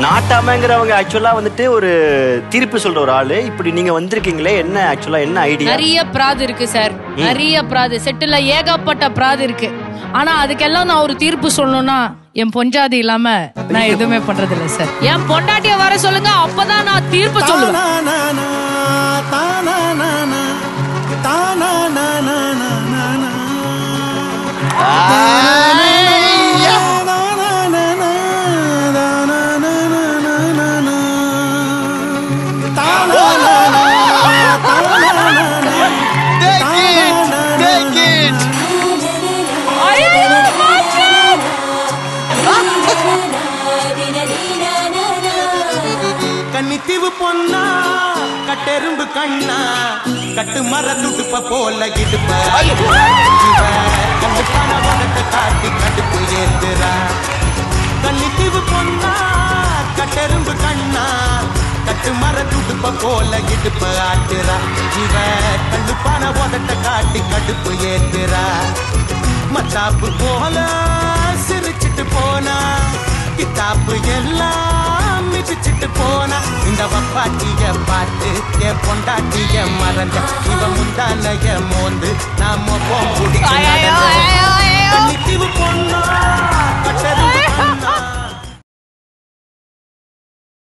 நாட்டாமங்கிறவங்க ஆக்சுவலா வந்துட்டு ஒரு தீர்ப்பு சொல்ற ஒரு ஆளு இப்படி நீங்க வந்திருக்கீங்களே என்ன ஆக்சுவலா என்ன ஐடியா நிறைய பிராது இருக்கு சார் நிறைய பிராது செட்டுல ஏகப்பட்ட பிராது இருக்கு ஆனா அதுக்கெல்லாம் நான் ஒரு தீர்ப்பு சொல்லணும்னா என் பொஞ்சாதி இல்லாம நான் எதுவுமே பண்றது இல்ல சார் என் பொண்டாட்டிய வர சொல்லுங்க அப்பதான் நான் தீர்ப்பு சொல்லுவேன் கன்னித்தீவு பொன்னா கட்டெரும்பு கண்ணா கட்டு மர துடுப்ப போல இடுப்ப இவ கண்ணு பணவனத்தை காட்டி கடுப்பு ஏத்துறா கன்னித்தீவு பொன்னா கட்டெரும்பு கண்ணா கட்டு மர துடுப்ப போல இடுப்ப ஆட்டுறா இவ கண்ணு பண உதட்ட காட்டி கடுப்பு ஏத்துறா மத்தாப்பு போல சிரிச்சிட்டு போனா கித்தாப்பு எல்லாம் மிதிச்சிட்டு போனா இந்த வப்பாட்டிய பார்த்து என் பொண்டாட்டிய மறந்த இவ முந்தானைய மோந்து நான்